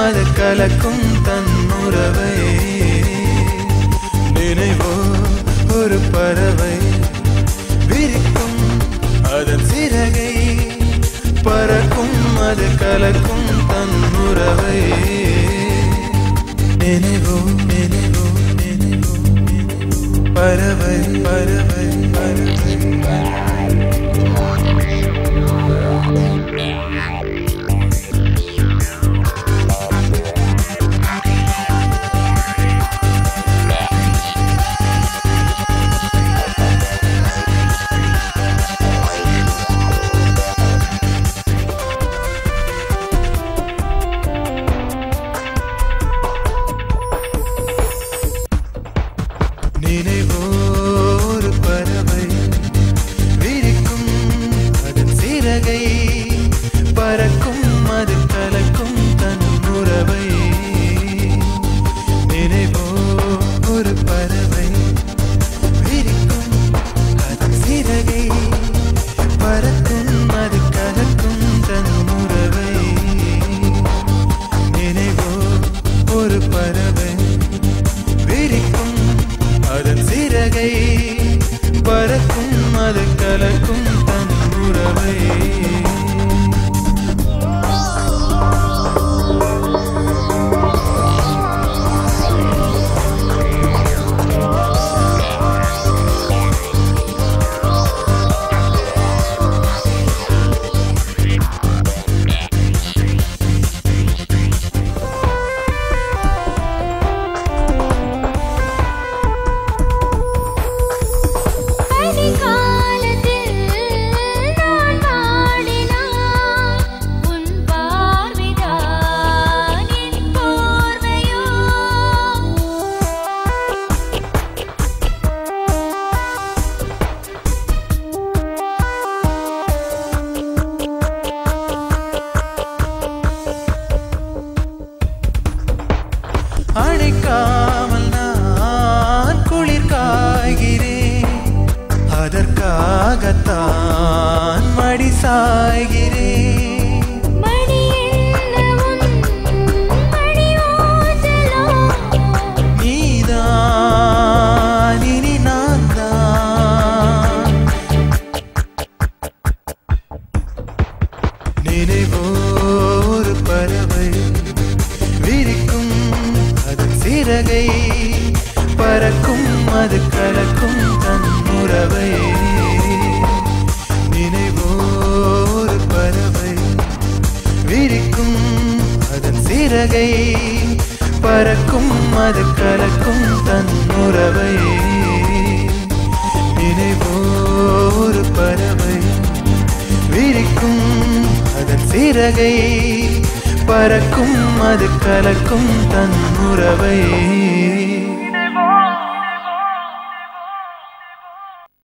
அது கலக்கும் தன் உறவை நினைவோ ஒரு பறவை விரிக்கும் அதன் சிறகை பறக்கும் அது கலக்கும் தன் உறவை நினைவோ நினைவோ நினைவோ நினைவோ பறவை பறவை பறவை நினைவோ ஒரு பறவை விரிக்கும் அதன் சிறகை பறக்கும் அது கலக்கும் தன் உறவை நினைவோ ஒரு பறவை விரிக்கும் அதன் சிறகை பறக்கும் அது கலக்கும் தன் உறவை நினைவோ ஒரு பறவை விரிக்கும் அதன் சிறகை பறக்கும் அது கலக்கும் தன் உறவை பனிகாலத்தில் நான் பாடினான் உன் பார்வைதான் என் போர்வையோ அணைக்காமல் நான் குளிர் காய்கிறேன் அதற்காகத்தான் மடி சாய்கிறேன் மணி என்ன உன் மணி ஓசலோ நீதான் இனி நான் தான் நினைவோ ஒரு பறவை விரிக்கும் அதன் சிறகை பறக்கும் அது கலக்கும் தன் உறவை நினைவோ ஒரு பறவை விரிக்கும் அதன் சிறகை பறக்கும் அது கலக்கும் தன் உறவை நினைவோ ஒரு பறவை விரிக்கும் அதன் சிறகை பறக்கும் அது கலக்கும் தன் உறவை